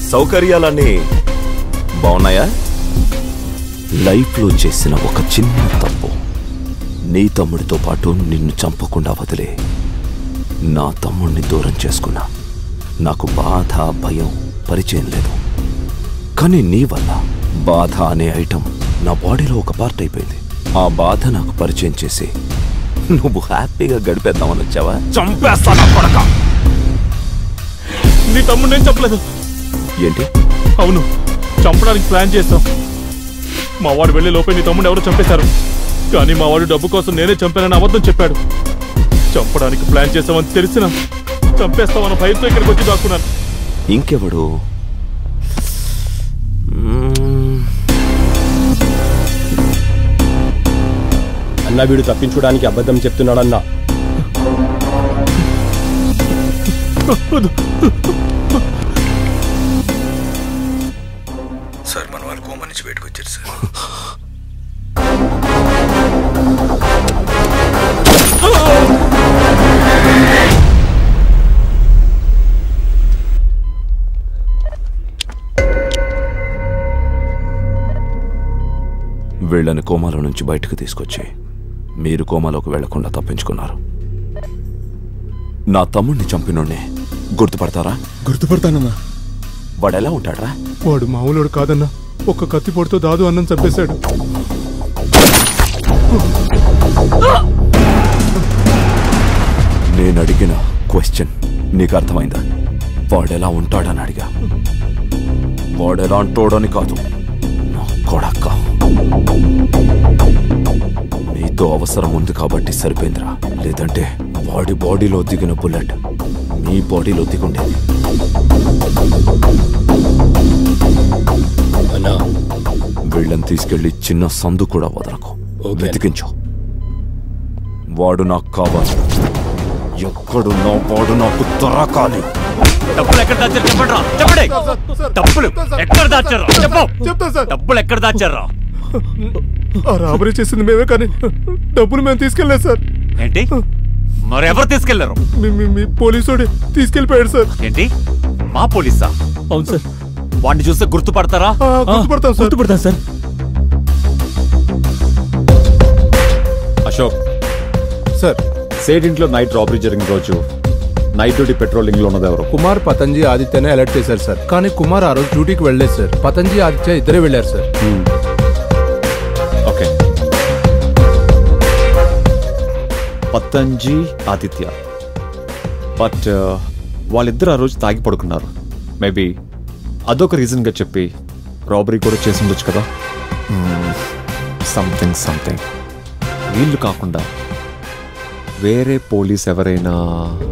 సౌకర్యాలన్నీ బాగున్నాయా లైఫ్లో చేసిన ఒక చిన్న తప్పు నీ తమ్ముడితో పాటు నిన్ను చంపకుండా వదిలే నా తమ్ముడిని దూరం చేసుకున్నా నాకు బాధ భయం పరిచయం లేదు కానీ నీ వల్ల బాధ అనే ఐటెం నా బాడీలో ఒక పార్ట్ అయిపోయింది ఆ బాధ నాకు పరిచయం చేసి నువ్వు హ్యాపీగా గడిపేద్దామని వచ్చావా చంపేస్తాను కొడక నీ తమ్ముడు నేను చెప్పలేదు ఏంటి అవును చంపడానికి ప్లాన్ చేస్తాం మా వాడు వెళ్ళే లోపే నీ తమ్ముడు ఎవరు చంపేశారు కానీ మా వాడు డబ్బు కోసం నేనే చంపానని అబద్ధం చెప్పాడు చంపడానికి ప్లాన్ చేస్తామని తెలిసిన చంపేస్తామన్న భయంతో ఇక్కడికి వచ్చి దాక్కున్నాను ఇంకెవడు మ్మ్, అన్న వీడు తప్పించుకోవడానికి అబద్ధం చెప్తున్నాడన్నా సార్ మన వాళ్ళు కోమ నుంచి బయటకు వచ్చారు సార్ వీళ్ళని కోమాలో నుంచి బయటకు తీసుకొచ్చి మీరు కోమాలోకి వెళ్లకుండా తప్పించుకున్నారు నా తమ్ముడిని చంపినోడ్ని గుర్తుపడతారా గుర్తుపడతానన్నా వాడెలా ఉంటాడ్రా వాడు మామూలుడు కాదన్నా ఒక్క కత్తి పొడితో దాదు అన్నం చంపేశాడు నేను అడిగిన క్వశ్చన్ నీకు అర్థమైందా వాడెలా ఉంటాడని అడిగా వాడెలా అంటాడని కాదు నా కొడక్క నీతో అవసరం ఉంది కాబట్టి సరిపోయిందిరా లేదంటే వాడి బాడీలో దిగిన బుల్లెట్ మీ బాడీలో దిగుండేది అన్నా వీళ్ళని తీసుకెళ్లి చిన్న సందు కూడా వదలకు ఓకే. వెతికించు వాడు నాకు కావాలి ఎక్కడున్నా వాడు నాకు దొరకాలి డబ్బులు ఎక్కడ దాచారు చెప్పండి రా చెప్పండి డబ్బులు ఎక్కడ దాచారు చెప్పు చెప్తా సార్ డబ్బులు ఎక్కడ దాచారు ఆ రాబరీ చేసింది మేమే కానీ డబ్బులు మేము తీసుకెళ్ళలేదు సార్ ఏంటి మరి ఎవరు తీసుకెళ్లారు మీ మీ- మీ పోలీసుడి తీసుకెళ్ళిపోయాడు సార్ ఏంటి మా పోలీసా అవును సార్ వాడిని చూస్తే గుర్తుపడతారా ఆ, గుర్తుపడతాం సార్ గుర్తుపడతాను సార్ అశోక్ సార్ సేట్ ఇంట్లో నైట్ రాబరీ జరిగిన రోజు నైట్ డ్యూటీ పెట్రోలింగ్ లో ఉన్నది ఎవరు కుమార్ పతంజీ ఆదిత్యనే అలర్ట్ చేశారు సార్ కానీ కుమార్ ఆ రోజు డ్యూటీకి వెళ్ళలేదు సార్ పతంజీ ఆదిత్య ఇద్దరే వెళ్ళారు sir okay Patanjee Aditya but వాళ్ళిద్దరు ఆ రోజు తాగి పడుకున్నారు మేబీ అదొక రీజన్గా చెప్పి రాబరీ కూడా చేసి ఉండొచ్చు కదా సంథింగ్ సంథింగ్ వీళ్ళు కాకుండా వేరే పోలీస్ ఎవరైనా